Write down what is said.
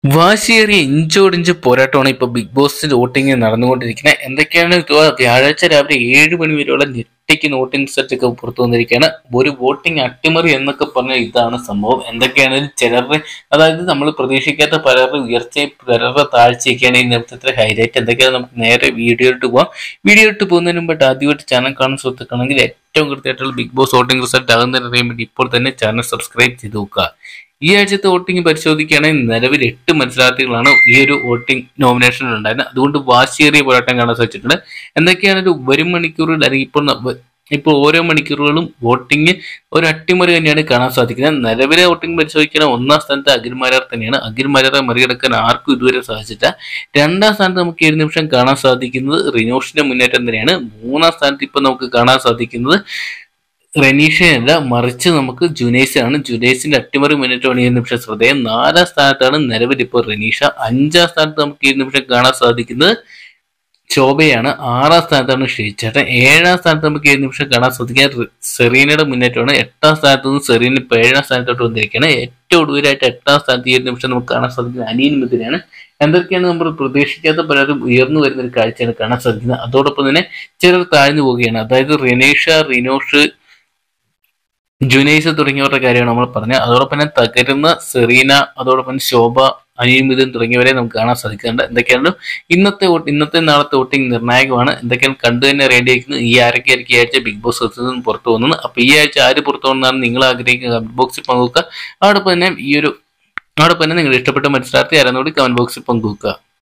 വാശിയേറിയ ഇഞ്ചോടിഞ്ച് പോരാട്ടമാണ് ഇപ്പൊ ബിഗ് ബോസിന്റെ വോട്ടിംഗ് നടന്നുകൊണ്ടിരിക്കുന്നത് എന്തൊക്കെയാണ് ഇത് വ്യാഴാഴ്ച രാവിലെ ഏഴ് മണി വരെയുള്ള ഞെട്ടിക്കുന്ന വോട്ടിംഗ് റിസൾട്ട് ഒക്കെ പുറത്തു വന്നിരിക്കുകയാണ് ഒരു വോട്ടിംഗ് അട്ടിമറി എന്നൊക്കെ പറഞ്ഞ ഇതാണ് സംഭവം എന്തൊക്കെയാണ് ചിലരുടെ അതായത് നമ്മൾ പ്രതീക്ഷിക്കാത്ത പലരുടെ ഉയർച്ചയും പലരുടെ താഴ്ചയൊക്കെയാണ് ഈ നൃത്തത്തിലെ ഹൈലൈറ്റ് എന്തൊക്കെയാണ് നമുക്ക് നേരെ വീഡിയോ ഇട്ട് പോവാം വീഡിയോ ഇട്ട് പോകുന്നതിന് മുമ്പായിട്ട് ആദ്യമായിട്ട് ചാനൽ കാണുന്ന സുഹൃത്തുക്കളാണെങ്കിൽ ഏറ്റവും കൃത്യമായിട്ടുള്ള ബിഗ് ബോസ് വോട്ടിംഗ് റിസൾട്ട് ആകുന്നതിന് അറിയാൻ വേണ്ടി ഇപ്പോൾ തന്നെ ചാനൽ സബ്സ്ക്രൈബ് ചെയ്ത് നോക്കുക ഈ ആഴ്ചത്തെ വോട്ടിംഗ് പരിശോധിക്കുകയാണെങ്കിൽ നിലവിൽ എട്ട് മത്സരാർത്ഥികളാണ് ഈ ഒരു വോട്ടിംഗ് നോമിനേഷനിൽ ഉണ്ടായിരുന്നത് അതുകൊണ്ട് വാശിയേറിയ പോരാട്ടം കാണാൻ സാധിച്ചിട്ടുണ്ട് എന്തൊക്കെയാണ് ഒരു വരും മണിക്കൂറിൽ അല്ലെങ്കിൽ ഇപ്പോൾ ന- ഇപ്പോൾ ഓരോ മണിക്കൂറുകളും വോട്ടിംഗ് ഒരു അട്ടിമറി തന്നെയാണ് കാണാൻ സാധിക്കുന്നത് നിലവിലെ വോട്ടിംഗ് പരിശോധിക്കുകയാണെങ്കിൽ ഒന്നാം സ്ഥാനത്ത് അഖിൽമാരാർ തന്നെയാണ് അഖിൽമാരാറെ മറികടക്കാൻ ആർക്കും ഇതുവരെ സാധിച്ചില്ല രണ്ടാം സ്ഥാനത്ത് നമുക്ക് ഏഴ് നിമിഷം കാണാൻ സാധിക്കുന്നത് റിനോഷിന്റെ മുന്നേറ്റം തന്നെയാണ് മൂന്നാം സ്ഥാനത്ത് ഇപ്പൊ നമുക്ക് കാണാൻ സാധിക്കുന്നത് റെനീഷയല്ല മറിച്ച് നമുക്ക് ജുനൈസാണ് ജുനൈസിന്റെ അട്ടിമറി മുന്നേറ്റമാണ് ഈ നിമിഷം ശ്രദ്ധേയം നാലാം സ്ഥാനത്താണ് നിലവിൽ ഇപ്പോൾ റെനീഷ അഞ്ചാം സ്ഥാനത്ത് നമുക്ക് ഈ നിമിഷം കാണാൻ സാധിക്കുന്നത് ശോഭയാണ് ആറാം സ്ഥാനത്താണ് ഷെയ്ച്ചേട്ടൻ ഏഴാം സ്ഥാനത്ത് നമുക്ക് ഈ നിമിഷം കാണാൻ സാധിക്കുക റി- സെറീനയുടെ മുന്നേറ്റമാണ് എട്ടാം സ്ഥാനത്ത് നിന്ന് സെറീന ഇപ്പോൾ ഏഴാം സ്ഥാനത്തോട്ട് വന്നിരിക്കുകയാണ് ഏറ്റവും ഒടുവിലായിട്ട് എട്ടാം സ്ഥാനത്ത് ഈ ഒരു നിമിഷം നമുക്ക് കാണാൻ സാധിക്കുന്നത് അനിയൻ മിഥുനാണ് എന്തൊക്കെയാണ് നമ്മൾ പ്രതീക്ഷിക്കാത്ത പലരും ഉയർന്നു വരുന്ന ഒരു കാഴ്ചയാണ് കാണാൻ സാധിക്കുന്നത് അതോടൊപ്പം തന്നെ ചിലർ താഴ്ന്നു പോവുകയാണ് അതായത് റിനേഷ റിനോഷ് ജുനൈസ് തുടങ്ങിയവരുടെ കാര്യമാണ് നമ്മൾ പറഞ്ഞത് അതോടൊപ്പം തന്നെ തകരുന്ന സെറീന അതോടൊപ്പം തന്നെ ശോഭ അനിയമിതൻ തുടങ്ങിയവരെ നമുക്ക് കാണാൻ സാധിക്കുന്നുണ്ട് എന്തൊക്കെയാണ് ഇന്നത്തെ വോട്ട് ഇന്നത്തെ നാളത്തെ വോട്ടിംഗ് നിർണായകമാണ് എന്തൊക്കെയാണ് കണ്ടു തന്നെ അറിയേണ്ടിയിരിക്കുന്നത് ഈ ആരൊക്കെയായിരിക്കും ഈ ആഴ്ച ബിഗ് ബോസ് ഹൗസിൽ നിന്ന് പുറത്തു പോകുന്നത് അപ്പൊ ഈ ആഴ്ച ആര് പുറത്തു പോകുന്നതാണ് നിങ്ങൾ ആഗ്രഹിക്കുന്ന കമന്റ് ബോക്സിൽ പങ്കുവെക്കുക അതോടൊപ്പം തന്നെ ഈ ഒരു അതോടൊപ്പം തന്നെ നിങ്ങൾ ഇഷ്ടപ്പെട്ട മത്സരാർത്ഥി ആരെന്നോട് കമന്റ് ബോക്സിൽ പങ്കുവെക്കുക